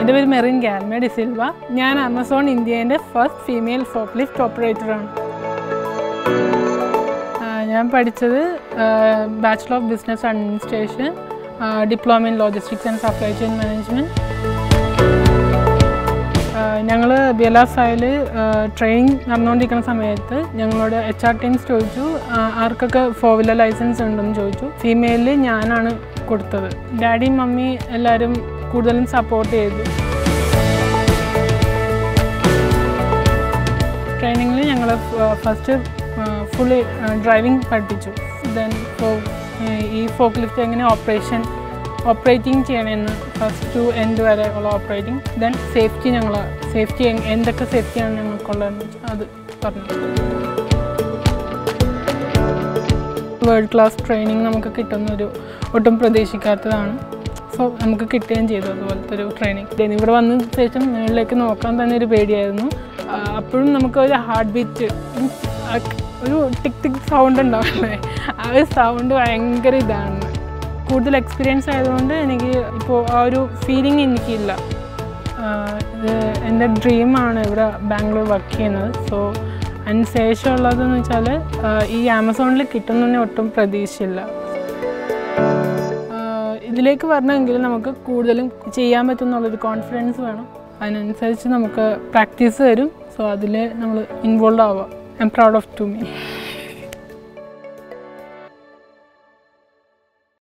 എൻ്റെ പേര് മെറിൻ ഗാൽമ ഡിസിൽവ ഞാൻ ആമസോൺ ഇന്ത്യൻ്റെ ഫസ്റ്റ് ഫീമെയിൽ ഫോക്ക് ലിഫ്റ്റ് ഓപ്പറേറ്ററാണ് ഞാൻ പഠിച്ചത് bachelor of business administration diploma in logistics and supply chain management ഞങ്ങൾ ബിയലാസായിൽ ട്രെയിനിങ് നടന്നുകൊണ്ടിരിക്കുന്ന സമയത്ത് ഞങ്ങളോട് എച്ച് ആർ ടീംസ് ചോദിച്ചു ആ, ആർക്കൊക്കെ ഫോർ വീലർ ലൈസൻസ് ഉണ്ടെന്ന് ചോദിച്ചു ഫീമെയിലിൽ ഞാനാണ് കൊടുത്തത് ഡാഡിയും മമ്മി എല്ലാവരും കൂടുതലും സപ്പോർട്ട് ചെയ്തു ട്രെയിനിങ്ങിൽ ഞങ്ങൾ ഫസ്റ്റ് ഫുള്ളി ഡ്രൈവിംഗ് പഠിപ്പിച്ചു ദെൻ ഈ ഫോക്ക് ലിഫ്റ്റ് എങ്ങനെ ഓപ്പറേഷൻ ഓപ്പറേറ്റിംഗ് ചെയ്യണമെന്ന് ഫസ്റ്റ് ടു എൻഡ് വരെ ഉള്ള ഓപ്പറേറ്റിംഗ് ദെൻ സേഫ്റ്റി ഞങ്ങൾ സേഫ്റ്റി എന്തൊക്കെ സേഫ്റ്റിയാണ് ഞങ്ങൾക്കുള്ളതെന്ന് വെച്ചാൽ അത് പറഞ്ഞു വേൾഡ് ക്ലാസ് ട്രെയിനിങ് നമുക്ക് കിട്ടുന്നൊരു ഒട്ടും പ്രതീക്ഷിക്കാത്തതാണ് സോ നമുക്ക് കിട്ടുകയും ചെയ്തു അതുപോലത്തെ ഒരു ട്രെയിനിങ് ഇവിടെ വന്ന ശേഷം മുകളിലേക്ക് നോക്കാൻ തന്നെ ഒരു പേടിയായിരുന്നു ആ, അപ്പോഴും നമുക്ക് ഒരു ഹാർട്ട് ബീറ്റ് ഒരു ടിക് ടിക് സൗണ്ട് ഉണ്ടാവില്ലേ ആ ഒരു സൗണ്ട് ഭയങ്കര ഇതാണ് കൂടുതൽ എക്സ്പീരിയൻസ് ആയതുകൊണ്ട് എനിക്ക് ഇപ്പോൾ ആ ഒരു ഫീലിംഗ് എനിക്കില്ല ആഹ് ഇത് എൻ്റെ ഡ്രീമാണ് ഇവിടെ ബാംഗ്ലൂർ വർക്ക് ചെയ്യുന്നത് സോ അതിന് ശേഷമുള്ളതെന്ന് വെച്ചാൽ ഈ ആമസോണിൽ കിട്ടുന്നതിന് ഒട്ടും പ്രതീക്ഷയില്ല ആഹ് ഇതിലേക്ക് വരണമെങ്കിൽ നമുക്ക് കൂടുതലും ചെയ്യാൻ പറ്റുന്നുള്ളൊരു കോൺഫിഡൻസ് വേണം അതിനനുസരിച്ച് നമുക്ക് പ്രാക്ടീസ് വരും സോ അതിൽ നമ്മൾ ഇൻവോൾവ് ആവുക I'm proud of to me